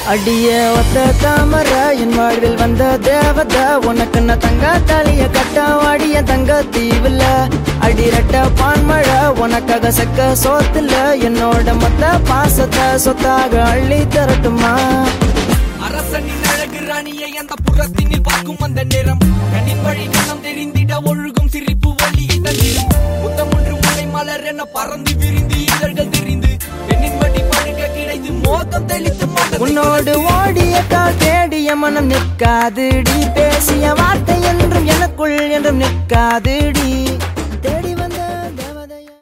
அடிய ஒத்த தாமர என் வாழ்வில் வந்த தேவத உனக்கு நான் தங்க தாலிய கட்ட வாடிய தங்க தீவுல அடிரட்ட பான்மழை உனக்காக சக்க சோத்துல என்னோட மொத்த பாசத்தை சொத்தாக அள்ளி தரட்டுமா அரசனின் அழகு ராணியை அந்த புறத்தினில் பார்க்கும் அந்த நேரம் கண்ணின் வழி கண்ணம் தெரிந்திட ஒழுகும் சிரிப்பு ஒளியை தந்திடும் முத்தம் ஒன்று முனை மலர் என பறந்து விரிந்து இதழ்கள் தெரிந்து பெண்ணின் வடி பழுக்க கிடைத்து மோகம் தெளித்து மோகத்தை உன்னோடு ஓடிய கால் தேடிய மனம் நிற்காதுடி பேசிய வார்த்தை என்றும் எனக்குள் என்றும் நிற்காதுடி